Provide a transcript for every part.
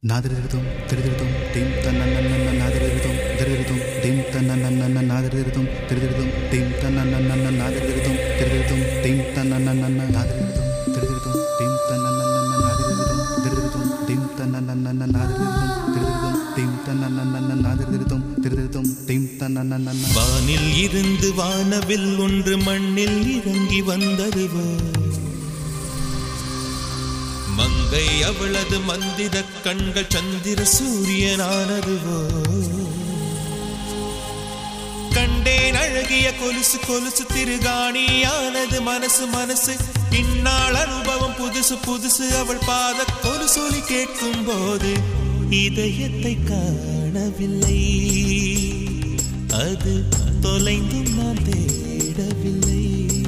நாதிருதும் திருதிருதும் தீம் தன்னன்னன்ன நாதிருதும் திருதிருதும் தீம் தன்னன்னன்ன நாதிருதும் திருதிருதும் தீம் தன்னன்னன்ன நாதிருதும் திருதிருதும் தீம் தன்னன்னன்ன நாதிருதும் திருதிருதும் தீம் தன்னன்னன்ன நாதிருதும் திருதிருதும் தீம் தன்னன்னன்ன நாதிருதும் திருதிருதும் தீம் தன்னன்னன்ன நாதிருதும் திருதிருதும் தீம் தன்னன்னன்ன வானில் இருந்து வானவில் ஒன்று மண்ணில் இறங்கி வந்ததுவோ மங்கை அவளது மந்திர கண்கள் சந்திர சூரியனானதுவோ கண்டேன் அழகிய கொலுசு கொலுசு திருகாணியானது மனசு மனசு இந்நாள் அனுபவம் புதுசு புதுசு அவள் பாத கொலுசொலி கேட்கும் போது இதயத்தை காணவில்லை அது தொலைந்தும் நான் தேடவில்லை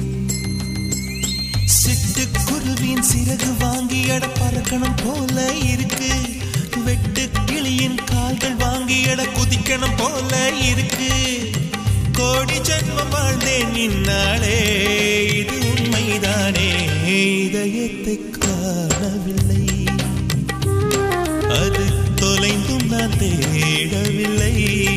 சிட்டுக்குருவின் சிறகு வாங்கி அட பறக்கணும் போல இருக்கு வெட்டு கிளியின் கால்கள் வாங்கி அட குதிக்கணும் போல இருக்கு கோடி ஜென்மம் வாழ்ந்தேன் நின்னாளே இது உண்மைதானே இதயத்தை காணவில்லை அது தொலைந்தும் நான் தேடவில்லை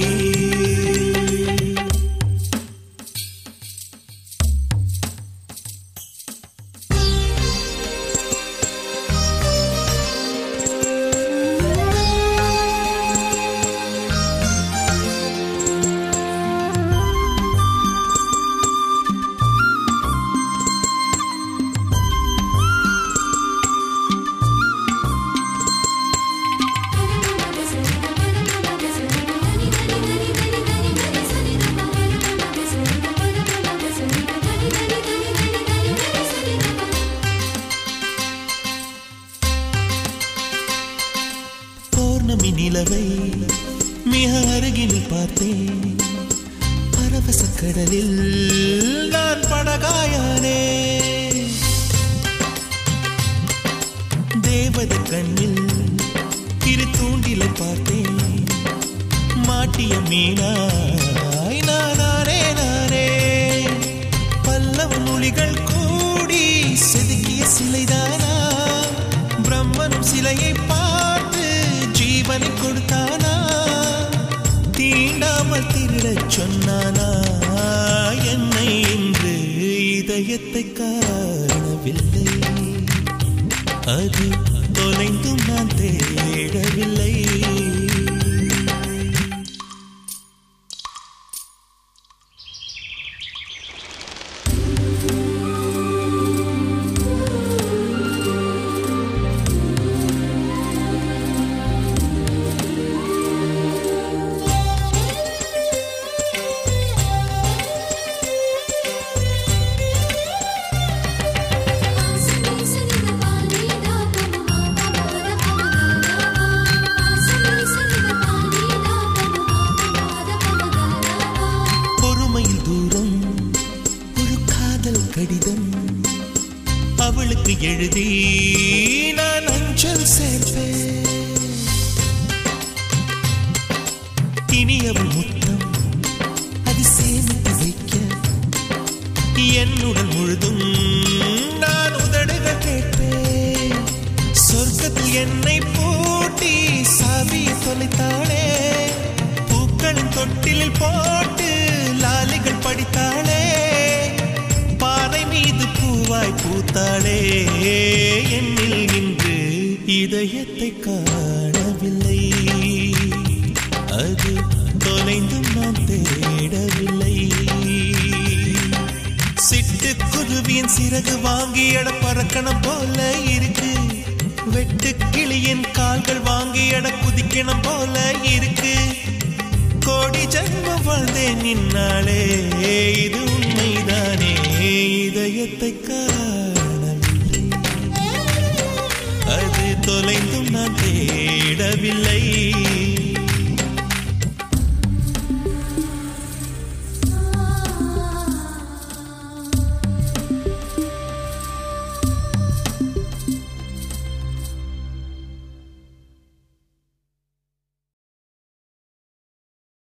பௌர்ணமி நிலவை மிக அருகில் பார்த்தேன் பரவச கடலில் நான் படகாயானே தேவத கண்ணில் இரு தூண்டிலை பார்த்தேன் மாட்டிய மீனாய் நானே நானே பல்லவ மொழிகள் கூடி செதுக்கிய சிலைதானா பிரம்மனும் சிலையை பார்த்து ஜீவனை கொடுத்தானா தீண்டாமல் திருடச் சொன்னானா என்னை என்று இதயத்தை காணவில்லை அது தொலைந்தும் நான் தேடவில்லை பொறுமையில் தூரம் ஒரு காதல் கடிதம் அவளுக்கு எழுதி நான் அஞ்சல் சேர்ப்பேன் இனி அவள் முத்தம் அது சேமித்து வைக்க என்னுடன் முழுதும் நான் உதடுகள் கேட்பேன் சொர்க்கத்தில் என்னை பூட்டி சாவியை தொலைத்தாளே பூக்களின் தொட்டிலில் போட்டு லாலிகள் படித்தாளே பாறை மீது பூவாய் பூத்தாளே என்னில் இன்று இதயத்தை காணவில்லை அது தொலைந்தும் நான் தேடவில்லை சிட்டு குருவியின் சிறகு வாங்கி எட பறக்கணும் போல இருக்கு வெட்டு கிளியின் கால்கள் வாங்கி எட குதிக்கணும் போல இருக்கு கோடி ஜென்மம் வாழ்ந்தேன் நின்னாலே இது உண்மை